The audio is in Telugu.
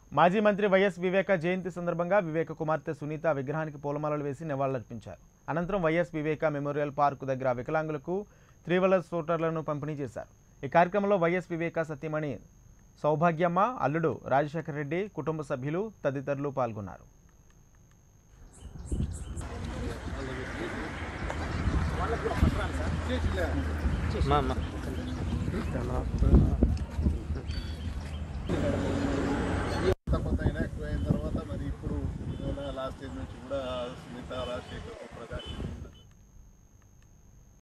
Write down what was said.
మాజీ మంత్రి వైఎస్ వివేక జయంతి సందర్భంగా వివేక కుమార్తె సునీత విగ్రహానికి పూలమాలలు వేసి నివాళులర్పించారు అనంతరం వైఎస్ వివేక మెమోరియల్ పార్కు దగ్గర వికలాంగులకు త్రీ వీలర్ స్కూటర్లను పంపిణీ చేశారు ఈ కార్యక్రమంలో వైఎస్ వివేక సత్యమణి సౌభాగ్యమ్మ అల్లుడు రాజశేఖర రెడ్డి కుటుంబ సభ్యులు తదితరులు పాల్గొన్నారు కొంత కొంత అయినా ఎక్కువ అయిన తర్వాత మరి ఇప్పుడు లాస్ట్ ఇయర్ నుంచి కూడా